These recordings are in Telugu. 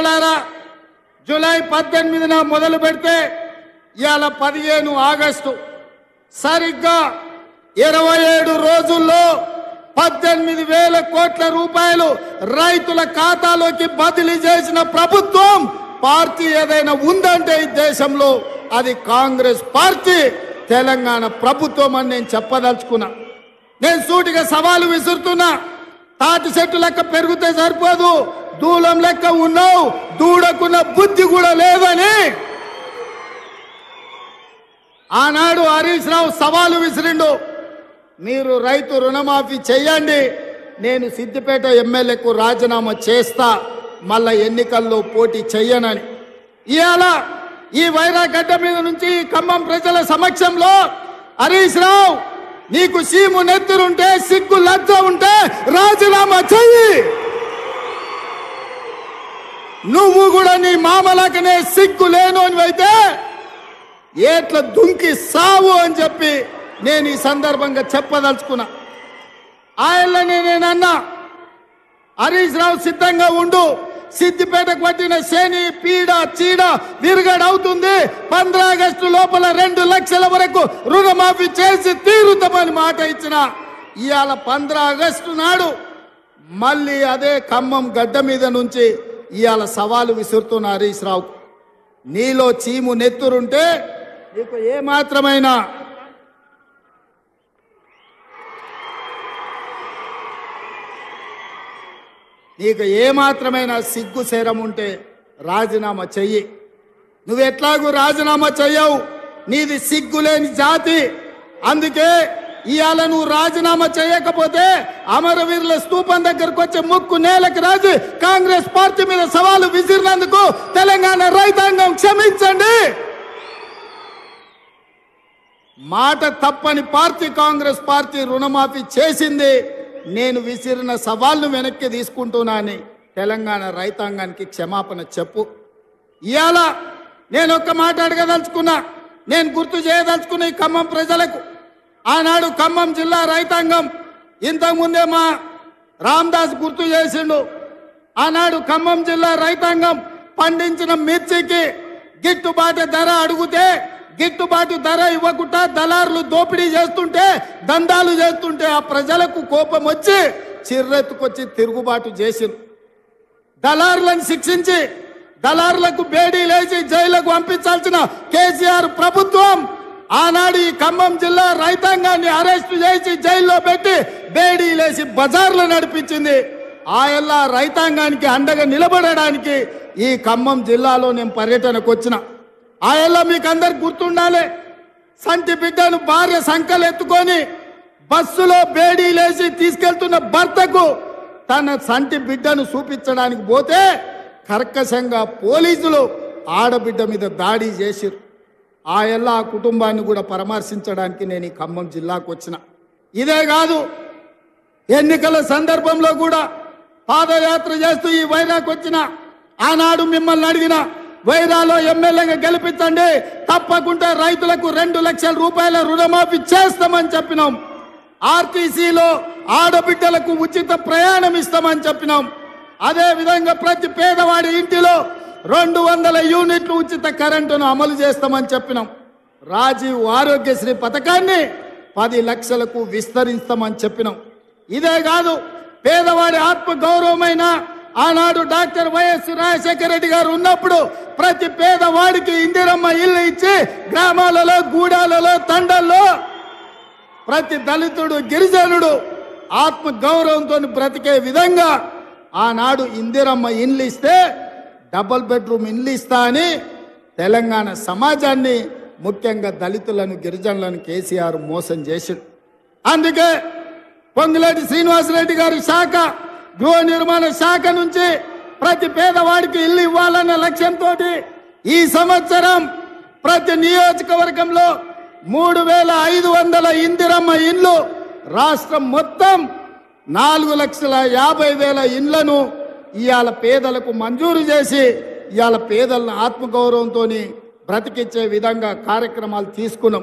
మిత్రులారా జూలై పద్దెనిమిదిన మొదలు పెడితే ఇవాళ పదిహేను ఆగస్టు సరిగ్గా ఇరవై ఏడు రోజుల్లో పద్దెనిమిది వేల కోట్ల రూపాయలు రైతుల ఖాతాలోకి బదిలీ చేసిన ప్రభుత్వం పార్టీ ఏదైనా ఉందంటే ఈ దేశంలో అది కాంగ్రెస్ పార్టీ తెలంగాణ ప్రభుత్వం అని నేను చెప్పదలుచుకున్నా నేను సూటిగా సవాలు విసురుతున్నా తాటి చెట్టు లెక్క పెరిగితే సరిపోదు దూలం లెక్క ఉన్నావు దూడకున్న బుద్ధి కూడా లేదని ఆనాడు హరీష్ రావు సవాలు విసిరిండు మీరు రైతు రుణమాఫీ చేయండి నేను సిద్దిపేట ఎమ్మెల్యేకు రాజీనామా చేస్తా మళ్ళా ఎన్నికల్లో పోటీ చెయ్యనని ఇవాళ ఈ వైరాగడ్డ మీద నుంచి ఈ ఖమ్మం ప్రజల సమక్షంలో హరీష్ రావు నీకు సీము నెత్తురుంటే సిగ్గు లజ్జ ఉంటే రాజీనామా చెయ్యి నువ్వు కూడా నీ మామలకనే సిగ్గు లేను అయితే ఏట్ల దుంకి సావు అని చెప్పి నేను ఈ సందర్భంగా చెప్పదలుచుకున్నా ఆయనని నేను అన్నా హరీష్ రావు సిద్ధంగా ఉండు సిద్దిపేటకు పట్టిన శని పీడ చీడ విరుగడవుతుంది పంద్ర ఆగస్టు లోపల రెండు లక్షల వరకు రుణమాఫీ చేసి తీరుతామని మాట ఇచ్చిన ఇవాళ పంద్ర ఆగస్టు నాడు మళ్ళీ అదే ఖమ్మం గడ్డ మీద నుంచి ఇవాళ సవాలు విసురుతున్న హరీష్ రావు నీలో చీము నెత్తురుంటే నీకు ఏ మాత్రమైనా నీకు ఏ మాత్రమైనా సిగ్గు శరం ఉంటే రాజీనామా చెయ్యి నువ్వు ఎట్లాగూ రాజీనామా చెయ్యవు నీది సిగ్గులేని జాతి అందుకే ఇవాళ నువ్వు రాజీనామా చేయకపోతే అమరవీరుల స్తూపం దగ్గరకు వచ్చే ముక్కు నేలకు రాజు కాంగ్రెస్ పార్టీ మీద సవాలు విసిరినందుకు తెలంగాణ రైతాంగం క్షమించండి మాట తప్పని పార్టీ కాంగ్రెస్ పార్టీ రుణమాఫీ చేసింది నేను విసిరిన సవాల్ను వెనక్కి తీసుకుంటున్నానని తెలంగాణ రైతాంగానికి క్షమాపణ చెప్పు ఇవాళ నేను ఒక్క మాట అడగదలుచుకున్నా నేను గుర్తు చేయదలుచుకున్న ఈ ఖమ్మం ప్రజలకు ఆనాడు ఖమ్మం జిల్లా రైతాంగం ఇంతకుముందే మా రామ్దాస్ గుర్తు చేసిండు ఆనాడు ఖమ్మం జిల్లా రైతాంగం పండించిన మిర్చికి గిట్టుబాటు ధర అడిగితే గిట్టుబాటు ధర ఇవ్వకుండా దళారులు దోపిడీ చేస్తుంటే దందాలు చేస్తుంటే ఆ ప్రజలకు కోపం వచ్చి చిర్రెత్తుకొచ్చి తిరుగుబాటు చేసింది దళారులను శిక్షించి దళారులకు బేడీ లేచి జైలుకు పంపించాల్సిన కేసీఆర్ ప్రభుత్వం ఆనాడు ఈ ఖమ్మం జిల్లా రైతాంగాన్ని అరెస్టు చేసి జైల్లో పెట్టి బేడీ లేచి బజార్లు నడిపించింది ఆయల్లా రైతాంగానికి అండగా నిలబడడానికి ఈ ఖమ్మం జిల్లాలో నేను పర్యటనకు వచ్చిన ఆయల్లా మీకు అందరికి గుర్తుండాలి సంటి బిడ్డను భార్య సంకలు ఎత్తుకొని బస్సులో బేడీ లేచి తీసుకెళ్తున్న భర్తకు తన సంటి బిడ్డను చూపించడానికి పోతే కర్కశంగా పోలీసులు ఆడబిడ్డ మీద దాడి చేసిరు ఆ ఎల్లా ఆ కుటుంబాన్ని కూడా పరామర్శించడానికి నేను ఈ ఖమ్మం జిల్లాకు వచ్చిన ఇదే కాదు ఎన్నికల సందర్భంలో కూడా పాదయాత్ర చేస్తూ ఈ వైరాకు వచ్చిన ఆనాడు మిమ్మల్ని అడిగిన వైరాలో ఎమ్మెల్యేగా గెలిపించండి తప్పకుండా రైతులకు రెండు లక్షల రూపాయల రుణమాఫీ చేస్తామని చెప్పినాం ఆర్టీసీలో ఆడబిడ్డలకు ఉచిత ప్రయాణం ఇస్తామని చెప్పినాం అదే విధంగా ప్రతి పేదవాడి ఇంటిలో రెండు వందల యూనిట్లు ఉచిత కరెంటును అమలు చేస్తామని చెప్పినాం రాజీవ్ ఆరోగ్యశ్రీ పథకాన్ని పది లక్షలకు విస్తరిస్తామని చెప్పినాం ఇదే కాదు పేదవాడి ఆత్మ గౌరవమైన ఆనాడు డాక్టర్ వైఎస్ రాజశేఖర రెడ్డి గారు ఉన్నప్పుడు ప్రతి పేదవాడికి ఇందిరమ్మ ఇల్లు ఇచ్చి గ్రామాలలో గూడాలలో తండల్లో ప్రతి దళితుడు గిరిజనుడు ఆత్మ గౌరవంతో బ్రతికే విధంగా ఆనాడు ఇందిరమ్మ ఇండ్లు ఇస్తే డబుల్ బెడ్రూమ్ ఇండ్లు ఇస్తా అని తెలంగాణ సమాజాన్ని ముఖ్యంగా దళితులను గిరిజనులను కేసీఆర్ మోసం చేసిండు అందుకే పొంగులేటి శ్రీనివాసరెడ్డి గారి శాఖ గృహ నిర్మాణ శాఖ నుంచి ప్రతి పేదవాడికి ఇల్లు ఇవ్వాలన్న లక్ష్యంతో ఈ సంవత్సరం ప్రతి నియోజకవర్గంలో మూడు వేల ఐదు వందల ఇందిరమ్మ ఇండ్లు రాష్ట్రం మొత్తం నాలుగు లక్షల యాభై వేల ఇండ్లను ఇవాళ పేదలకు మంజూరు చేసి ఇవాళ పేదలను ఆత్మగౌరవంతో బ్రతికించే విధంగా కార్యక్రమాలు తీసుకున్నాం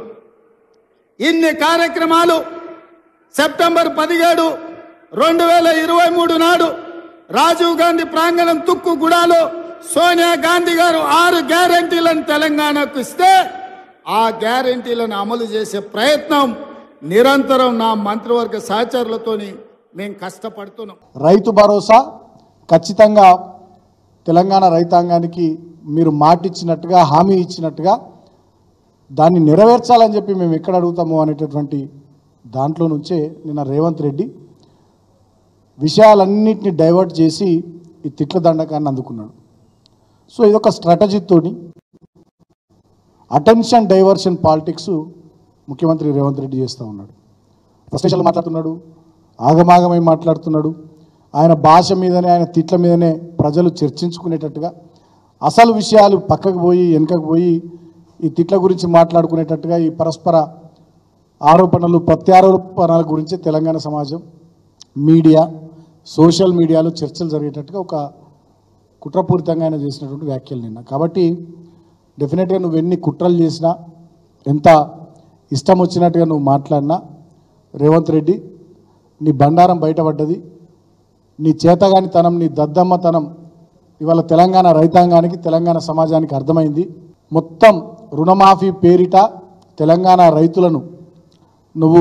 ఇన్ని కార్యక్రమాలు సెప్టెంబర్ పదిహేడు రెండు వేల ఇరవై మూడు నాడు రాజీవ్ గాంధీ ప్రాంగణం తుక్కు గుడాలో సోనియా గాంధీ గారు ఆరు గ్యారంటీలను తెలంగాణకు ఇస్తే ఆ గ్యారంటీలను అమలు చేసే ప్రయత్నం నిరంతరం నా మంత్రివర్గ సహచరులతోని మేము కష్టపడుతున్నాం రైతు భరోసా ఖచ్చితంగా తెలంగాణ రైతాంగానికి మీరు మాటిచ్చినట్టుగా హామీ ఇచ్చినట్టుగా దాన్ని నెరవేర్చాలని చెప్పి మేము ఎక్కడ అడుగుతాము అనేటటువంటి దాంట్లో నుంచే నిన్న రేవంత్ రెడ్డి విషయాలన్నింటినీ డైవర్ట్ చేసి ఈ తిట్ల దండకాన్ని అందుకున్నాడు సో ఇదొక స్ట్రాటజీతోని అటెన్షన్ డైవర్షన్ పాలిటిక్స్ ముఖ్యమంత్రి రేవంత్ రెడ్డి చేస్తూ ఉన్నాడు ఫ్రస్ట్రేషన్లో మాట్లాడుతున్నాడు ఆగమాగమై మాట్లాడుతున్నాడు ఆయన భాష మీదనే ఆయన తిట్ల మీదనే ప్రజలు చర్చించుకునేటట్టుగా అసలు విషయాలు పక్కకు పోయి వెనుకకు పోయి ఈ తిట్ల గురించి మాట్లాడుకునేటట్టుగా ఈ పరస్పర ఆరోపణలు ప్రత్యారోపణల గురించి తెలంగాణ సమాజం మీడియా సోషల్ మీడియాలో చర్చలు జరిగేటట్టుగా ఒక కుట్రపూరితంగా ఆయన చేసినటువంటి వ్యాఖ్యలు నిన్న కాబట్టి డెఫినెట్గా నువ్వు ఎన్ని కుట్రలు చేసినా ఎంత ఇష్టం వచ్చినట్టుగా నువ్వు మాట్లాడినా రేవంత్ రెడ్డి నీ బండారం బయటపడ్డది నీ చేతగానితనం నీ దద్దమ్మతనం ఇవాళ తెలంగాణ రైతాంగానికి తెలంగాణ సమాజానికి అర్థమైంది మొత్తం రుణమాఫీ పేరిట తెలంగాణ రైతులను నువ్వు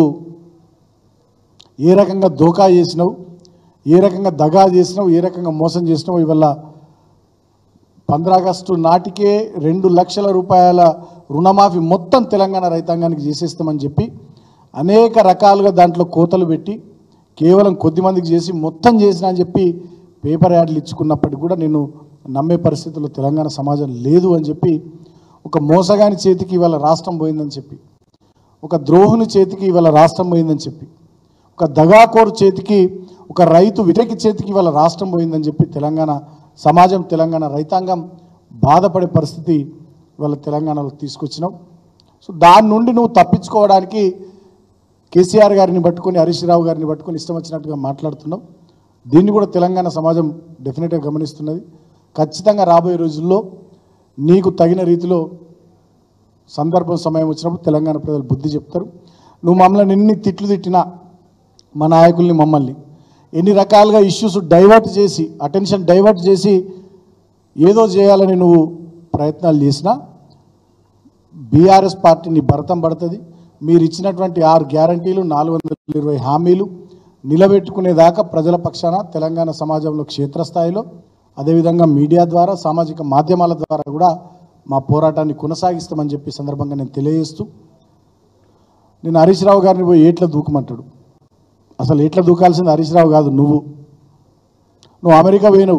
ఏ రకంగా దోకా చేసినావు ఏ రకంగా దగా చేసినావు ఏ రకంగా మోసం చేసినావు ఇవల్ల పంద్ర ఆగస్టు నాటికే రెండు లక్షల రూపాయల రుణమాఫీ మొత్తం తెలంగాణ రైతాంగానికి చేసేస్తామని చెప్పి అనేక రకాలుగా దాంట్లో కోతలు పెట్టి కేవలం కొద్ది మందికి చేసి మొత్తం చేసిన అని చెప్పి పేపర్ యాడ్లు ఇచ్చుకున్నప్పటికీ కూడా నేను నమ్మే పరిస్థితుల్లో తెలంగాణ సమాజం లేదు అని చెప్పి ఒక మోసగాని చేతికి ఇవాళ రాష్ట్రం పోయిందని చెప్పి ఒక ద్రోహుని చేతికి ఇవాళ రాష్ట్రం పోయిందని చెప్పి ఒక దగాకోరు చేతికి ఒక రైతు వ్యతిరేకి చేతికి ఇవాళ రాష్ట్రం పోయిందని చెప్పి తెలంగాణ సమాజం తెలంగాణ రైతాంగం బాధపడే పరిస్థితి ఇవాళ తెలంగాణలో తీసుకొచ్చినావు సో దాని నుండి నువ్వు తప్పించుకోవడానికి కేసీఆర్ గారిని పట్టుకొని హరీష్ రావు గారిని పట్టుకొని ఇష్టం వచ్చినట్టుగా మాట్లాడుతున్నావు దీన్ని కూడా తెలంగాణ సమాజం డెఫినెట్గా గమనిస్తున్నది ఖచ్చితంగా రాబోయే రోజుల్లో నీకు తగిన రీతిలో సందర్భం సమయం వచ్చినప్పుడు తెలంగాణ ప్రజలు బుద్ధి చెప్తారు నువ్వు మమ్మల్ని ఎన్ని తిట్లు తిట్టినా మా నాయకుల్ని మమ్మల్ని ఎన్ని రకాలుగా ఇష్యూస్ డైవర్ట్ చేసి అటెన్షన్ డైవర్ట్ చేసి ఏదో చేయాలని నువ్వు ప్రయత్నాలు చేసినా బీఆర్ఎస్ పార్టీని భరతం పడుతుంది మీరు ఇచ్చినటువంటి ఆరు గ్యారంటీలు నాలుగు వందల ఇరవై హామీలు నిలబెట్టుకునేదాకా ప్రజల పక్షాన తెలంగాణ సమాజంలో క్షేత్రస్థాయిలో అదేవిధంగా మీడియా ద్వారా సామాజిక మాధ్యమాల ద్వారా కూడా మా పోరాటాన్ని కొనసాగిస్తామని చెప్పి సందర్భంగా నేను తెలియజేస్తూ నేను హరీష్ రావు గారిని పోయి ఏట్ల దూకమంటాడు అసలు ఏట్ల దూకాల్సింది హరీష్ రావు కాదు నువ్వు నువ్వు అమెరికా పోయినవు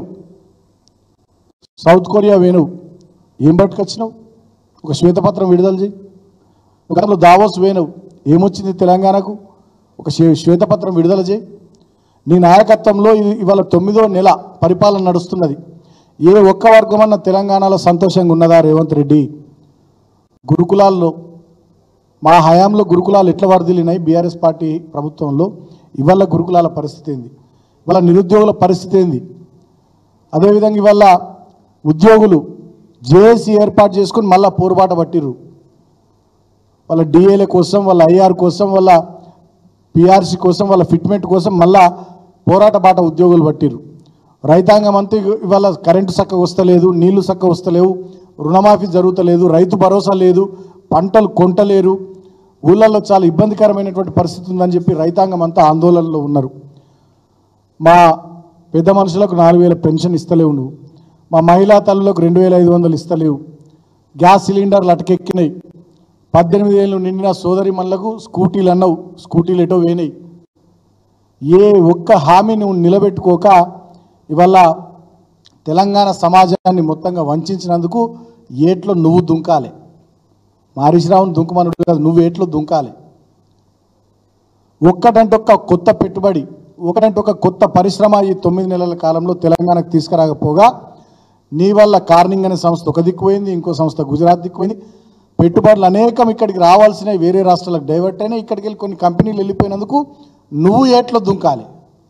సౌత్ కొరియా పోయినవు ఏం పట్టుకొచ్చినావు ఒక శ్వేతపత్రం విడుదల చేయి ఒక గతంలో దావోస్ పోయినవు ఏమొచ్చింది తెలంగాణకు ఒక శ్వే- శ్వేతపత్రం విడుదల చేయి నీ నాయకత్వంలో ఇది ఇవాళ తొమ్మిదో నెల పరిపాలన నడుస్తున్నది ఏ ఒక్క వర్గమన్న తెలంగాణలో సంతోషంగా ఉన్నదా రేవంత్ రెడ్డి గురుకులాల్లో మా హయాంలో గురుకులాలు ఎట్లా వరదిలినాయి బీఆర్ఎస్ పార్టీ ప్రభుత్వంలో ఇవాళ గురుకులాల పరిస్థితి ఏంది ఇవాళ నిరుద్యోగుల పరిస్థితి ఏంది అదేవిధంగా ఇవాళ ఉద్యోగులు జేఏసీ ఏర్పాటు చేసుకుని మళ్ళా పోరుబాట పట్టిర్రు వాళ్ళ డిఏల కోసం వాళ్ళ ఐఆర్ కోసం వాళ్ళ పిఆర్సీ కోసం వాళ్ళ ఫిట్మెంట్ కోసం మళ్ళా పోరాట బాట ఉద్యోగులు పట్టిర్రు రైతాంగం అంతా ఇగ- ఇవాళ కరెంటు చక్కగా వస్తలేదు నీళ్లు చక్కగా వస్తలేవు రుణమాఫీ జరుగుతలేదు రైతు భరోసా లేదు పంటలు కొంటలేరు ఊళ్ళల్లో చాలా ఇబ్బందికరమైనటువంటి పరిస్థితి ఉందని చెప్పి రైతాంగం అంతా ఆందోళనలో ఉన్నారు మా పెద్ద మనుషులకు నాలుగు వేల పెన్షన్ ఇస్తలేవు నువ్వు మా మహిళా తల్లులకు రెండు వేల ఐదు వందలు ఇస్తలేవు గ్యాస్ సిలిండర్లు అటకెక్కినాయి పద్దెనిమిది ఏళ్ళు నిండిన సోదరి మళ్ళకు స్కూటీలు అన్నావు స్కూటీలు ఎటో వేనాయి ఏ ఒక్క హామీ నువ్వు నిలబెట్టుకోక ఇవాళ తెలంగాణ సమాజాన్ని మొత్తంగా వంచినందుకు ఏట్లో నువ్వు దుంకాలి మారీశ్రావుని దుంకమనుడు కాదు నువ్వు ఏట్లో దుంకాలి ఒక్కటంటే ఒక్క కొత్త పెట్టుబడి ఒకటంటే ఒక కొత్త పరిశ్రమ ఈ తొమ్మిది నెలల కాలంలో తెలంగాణకు తీసుకురాకపోగా నీ వల్ల కార్నింగ్ అనే సంస్థ ఒక దిక్కు పోయింది ఇంకో సంస్థ గుజరాత్ దిక్కు పోయింది పెట్టుబడులు అనేకం ఇక్కడికి రావాల్సినవి వేరే రాష్ట్రాలకు డైవర్ట్ అయినాయి ఇక్కడికి వెళ్ళి కొన్ని కంపెనీలు వెళ్ళిపోయినందుకు నువ్వు ఏట్లో దుంకాలి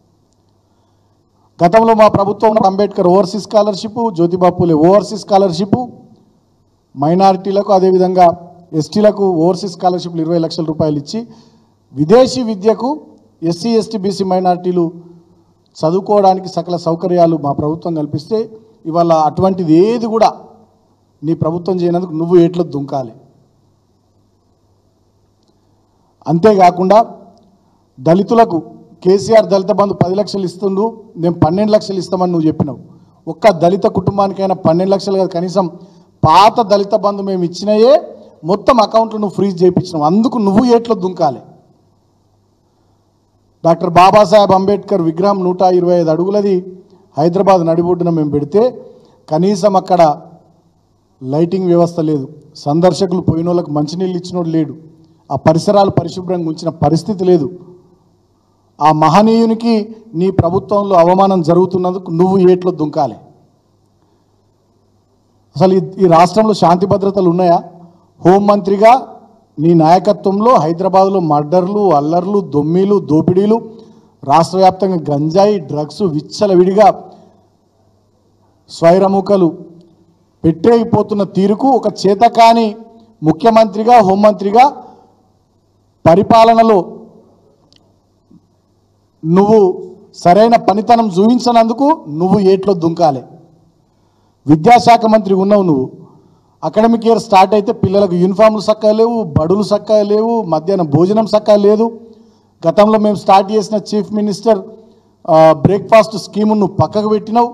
గతంలో మా ప్రభుత్వం Ambedkar overseas scholarship Jyotiba Phule overseas scholarship మైనారిటీలకు అదేవిధంగా ఎస్టీలకు ఓవర్సీస్ స్కాలర్షిప్లు ఇరవై లక్షల రూపాయలు ఇచ్చి విదేశీ విద్యకు ఎస్సీ ఎస్టీ బీసీ మైనారిటీలు చదువుకోవడానికి సకల సౌకర్యాలు మా ప్రభుత్వం కల్పిస్తే ఇవాళ అటువంటిది ఏది కూడా నీ ప్రభుత్వం చేయనందుకు నువ్వు ఏట్లో దుంకాలి అంతేకాకుండా దళితులకు కేసీఆర్ దళిత బంధు పది లక్షలు ఇస్తుండు మేము పన్నెండు లక్షలు ఇస్తామని నువ్వు చెప్పినావు ఒక్క దళిత కుటుంబానికైనా పన్నెండు లక్షలు కాదు కనీసం పాత దళిత బంధు మేము ఇచ్చినయే మొత్తం అకౌంట్లు నువ్వు ఫ్రీజ్ చేయించినావు అందుకు నువ్వు ఏట్లో దుంకాలి డాక్టర్ బాబాసాహెబ్ అంబేద్కర్ విగ్రహం నూట ఇరవై ఐదు అడుగులది హైదరాబాద్ నడిబొడ్డున మేము పెడితే కనీసం అక్కడ లైటింగ్ వ్యవస్థ లేదు సందర్శకులు పోయిన వాళ్ళకి మంచినీళ్ళు ఇచ్చినోడు లేడు ఆ పరిసరాలు పరిశుభ్రంగా ఉంచిన పరిస్థితి లేదు ఆ మహనీయునికి నీ ప్రభుత్వంలో అవమానం జరుగుతున్నందుకు నువ్వు ఏట్లో దుంకాలి అసలు ఈ- ఈ రాష్ట్రంలో శాంతి భద్రతలు ఉన్నాయా హోంమంత్రిగా నీ నాయకత్వంలో హైదరాబాద్లో మర్డర్లు అల్లర్లు దొమ్మిలు దోపిడీలు రాష్ట్ర వ్యాప్తంగా గంజాయి డ్రగ్స్ విచ్చలవిడిగా స్వైరముఖలు పెట్టేగిపోతున్న తీరుకు ఒక చేతకాని ముఖ్యమంత్రిగా హోంమంత్రిగా పరిపాలనలో నువ్వు సరైన పనితనం చూపించనందుకు నువ్వు ఏట్లో దుంకాలి విద్యాశాఖ మంత్రి ఉన్నావు నువ్వు అకాడమిక్ ఇయర్ స్టార్ట్ అయితే పిల్లలకు యూనిఫామ్లు చక్కగా లేవు బడులు చక్కగా లేవు మధ్యాహ్నం భోజనం చక్కగా లేదు గతంలో మేము స్టార్ట్ చేసిన చీఫ్ మినిస్టర్ బ్రేక్ఫాస్ట్ స్కీమ్ నువ్వు పక్కకు పెట్టినావు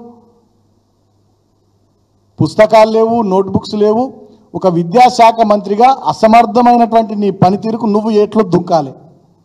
పుస్తకాలు లేవు నోట్బుక్స్ లేవు ఒక విద్యాశాఖ మంత్రిగా అసమర్థమైనటువంటి నీ పనితీరుకు నువ్వు ఏట్లో దుంకాలి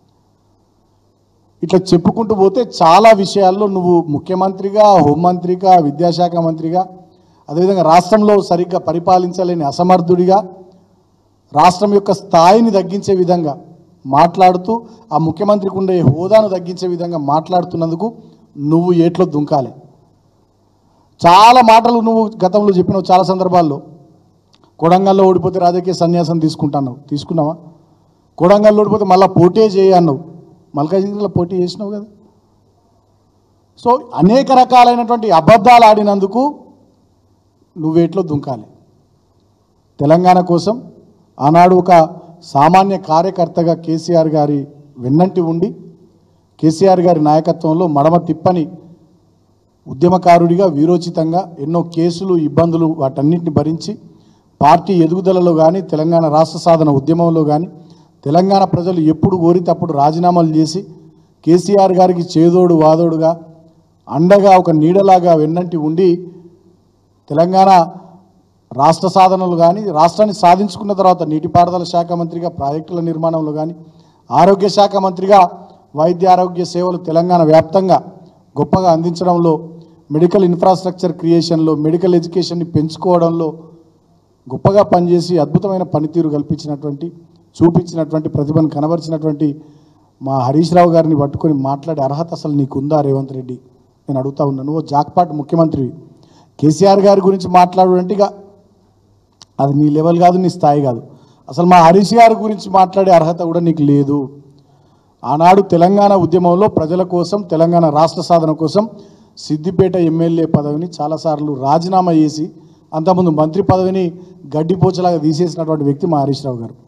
ఇట్లా చెప్పుకుంటూ పోతే చాలా విషయాల్లో నువ్వు ముఖ్యమంత్రిగా హోంమంత్రిగా విద్యాశాఖ మంత్రిగా అదేవిధంగా రాష్ట్రంలో సరిగ్గా పరిపాలించలేని అసమర్థుడిగా రాష్ట్రం యొక్క స్థాయిని తగ్గించే విధంగా మాట్లాడుతూ ఆ ముఖ్యమంత్రికి ఉండే హోదాను తగ్గించే విధంగా మాట్లాడుతున్నందుకు నువ్వు ఏట్లో దుంకాలి చాలా మాటలు నువ్వు గతంలో చెప్పినావు చాలా సందర్భాల్లో కొడంగల్లో ఓడిపోతే రాజకీయ సన్యాసం తీసుకుంటున్నావు తీసుకున్నావా కొడంగల్లో ఓడిపోతే మళ్ళీ పోటీ చేయి అన్నావు మల్కాజిగిరిలో పోటీ చేసినావు కదా సో అనేక రకాలైనటువంటి అబద్ధాలు ఆడినందుకు నువ్వేట్లో దుంకాలి తెలంగాణ కోసం ఆనాడు ఒక సామాన్య కార్యకర్తగా కేసీఆర్ గారి వెన్నంటి ఉండి కేసీఆర్ గారి నాయకత్వంలో మడమ తిప్పని ఉద్యమకారుడిగా వీరోచితంగా ఎన్నో కేసులు ఇబ్బందులు వాటన్నిటిని భరించి పార్టీ ఎదుగుదలలో కానీ తెలంగాణ రాష్ట్ర సాధన ఉద్యమంలో కానీ తెలంగాణ ప్రజలు ఎప్పుడు కోరితే అప్పుడు రాజీనామాలు చేసి కేసీఆర్ గారికి చేదోడు వాదోడుగా అండగా ఒక నీడలాగా వెన్నంటి ఉండి తెలంగాణ రాష్ట్ర సాధనలు కానీ రాష్ట్రాన్ని సాధించుకున్న తర్వాత నీటిపారుదల శాఖ మంత్రిగా ప్రాజెక్టుల నిర్మాణంలో కానీ ఆరోగ్య శాఖ మంత్రిగా వైద్య ఆరోగ్య సేవలు తెలంగాణ వ్యాప్తంగా గొప్పగా అందించడంలో మెడికల్ ఇన్ఫ్రాస్ట్రక్చర్ క్రియేషన్లో మెడికల్ ఎడ్యుకేషన్ని పెంచుకోవడంలో గొప్పగా పనిచేసి అద్భుతమైన పనితీరు కల్పించినటువంటి చూపించినటువంటి ప్రతిభను కనబరిచినటువంటి మా హరీష్ రావు గారిని పట్టుకొని మాట్లాడే అర్హత అసలు నీకుందా రేవంత్ రెడ్డి నేను అడుగుతా ఉన్నాను నువ్వు జాక్పాట్ ముఖ్యమంత్రివి కేసీఆర్ గారి గురించి మాట్లాడు అంటే ఇక అది నీ లెవెల్ కాదు నీ స్థాయి కాదు అసలు మా హరీష్ గారి గురించి మాట్లాడే అర్హత కూడా నీకు లేదు ఆనాడు తెలంగాణ ఉద్యమంలో ప్రజల కోసం తెలంగాణ రాష్ట్ర సాధన కోసం సిద్దిపేట ఎమ్మెల్యే పదవిని చాలాసార్లు రాజీనామా చేసి అంతకుముందు మంత్రి పదవిని గడ్డిపోచలాగా తీసేసినటువంటి వ్యక్తి మా హరీష్ రావు గారు